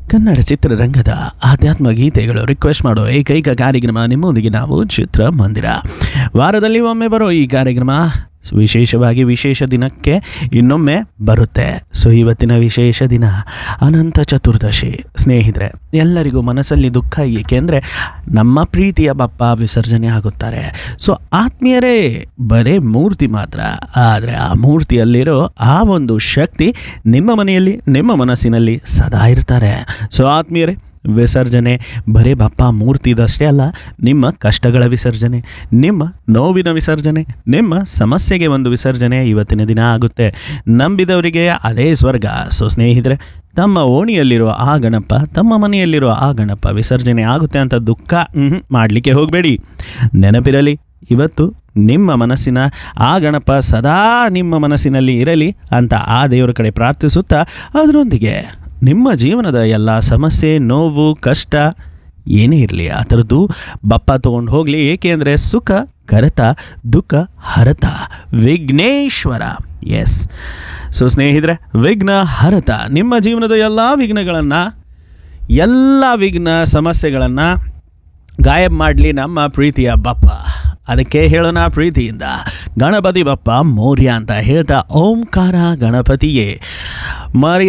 ಕನ್ನಡ ಚಿತ್ರರಂಗದ ಆಧ್ಯಾತ್ಮ ಗೀತೆಗಳು ರಿಕ್ವೆಸ್ಟ್ ಮಾಡೋ ಏಕೈಕ ಕಾರ್ಯಕ್ರಮ ನಿಮ್ಮೊಂದಿಗೆ ನಾವು ಚಿತ್ರಮಂದಿರ ವಾರದಲ್ಲಿ ಒಮ್ಮೆ ಬರೋ ಈ ಕಾರ್ಯಕ್ರಮ ವಿಶೇಷವಾಗಿ ವಿಶೇಷ ದಿನಕ್ಕೆ ಇನ್ನೊಮ್ಮೆ ಬರುತ್ತೆ ಸೊ ಇವತ್ತಿನ ವಿಶೇಷ ದಿನ ಅನಂತ ಚತುರ್ದಶಿ ಸ್ನೇಹಿತರೆ ಎಲ್ಲರಿಗೂ ಮನಸ್ಸಲ್ಲಿ ದುಃಖ ಏಕೆಂದರೆ ನಮ್ಮ ಪ್ರೀತಿಯ ಬಪ್ಪ ವಿಸರ್ಜನೆ ಆಗುತ್ತಾರೆ ಸೊ ಆತ್ಮೀಯರೇ ಬರೇ ಮೂರ್ತಿ ಮಾತ್ರ ಆದರೆ ಆ ಮೂರ್ತಿಯಲ್ಲಿರೋ ಆ ಒಂದು ಶಕ್ತಿ ನಿಮ್ಮ ಮನೆಯಲ್ಲಿ ನಿಮ್ಮ ಮನಸ್ಸಿನಲ್ಲಿ ಸದಾ ಇರ್ತಾರೆ ಸೊ ಆತ್ಮೀಯರೇ ವಿಸರ್ಜನೆ ಬರೇ ಬಪ್ಪ ಮೂರ್ತಿದಷ್ಟೇ ಅಲ್ಲ ನಿಮ್ಮ ಕಷ್ಟಗಳ ವಿಸರ್ಜನೆ ನಿಮ್ಮ ನೋವಿನ ವಿಸರ್ಜನೆ ನಿಮ್ಮ ಸಮಸ್ಯೆಗೆ ಒಂದು ವಿಸರ್ಜನೆ ಇವತ್ತಿನ ದಿನ ಆಗುತ್ತೆ ನಂಬಿದವರಿಗೆ ಅದೇ ಸ್ವರ್ಗ ಸೊ ಸ್ನೇಹಿತರೆ ತಮ್ಮ ಓಣಿಯಲ್ಲಿರೋ ಆ ಗಣಪ ತಮ್ಮ ಮನೆಯಲ್ಲಿರೋ ಆ ಗಣಪ ವಿಸರ್ಜನೆ ಆಗುತ್ತೆ ಅಂತ ದುಃಖ ಮಾಡಲಿಕ್ಕೆ ಹೋಗಬೇಡಿ ನೆನಪಿರಲಿ ಇವತ್ತು ನಿಮ್ಮ ಮನಸ್ಸಿನ ಆ ಗಣಪ ಸದಾ ನಿಮ್ಮ ಮನಸ್ಸಿನಲ್ಲಿ ಇರಲಿ ಅಂತ ಆ ದೇವರ ಕಡೆ ಪ್ರಾರ್ಥಿಸುತ್ತಾ ಅದರೊಂದಿಗೆ ನಿಮ್ಮ ಜೀವನದ ಎಲ್ಲ ಸಮಸ್ಯೆ ನೋವು ಕಷ್ಟ ಏನೇ ಇರಲಿ ಆ ಥರದ್ದು ಬಪ್ಪ ತೊಗೊಂಡು ಹೋಗಲಿ ಏಕೆಂದರೆ ಸುಖ ಕರತ ದುಃಖ ಹರತ ವಿಘ್ನೇಶ್ವರ ಎಸ್ ಸೊ ಸ್ನೇಹಿತರೆ ವಿಘ್ನ ಹರತ ನಿಮ್ಮ ಜೀವನದ ಎಲ್ಲ ವಿಘ್ನಗಳನ್ನು ಎಲ್ಲ ವಿಘ್ನ ಸಮಸ್ಯೆಗಳನ್ನು ಗಾಯಬ್ ಮಾಡಲಿ ನಮ್ಮ ಪ್ರೀತಿಯ ಬಪ್ಪ ಅದಕ್ಕೆ ಹೇಳೋಣ ಪ್ರೀತಿಯಿಂದ ಗಣಪತಿ ಬಪ್ಪ ಮೌರ್ಯ ಅಂತ ಹೇಳ್ತಾ ಓಂಕಾರ ಗಣಪತಿಯೇ ಮರ್ಯ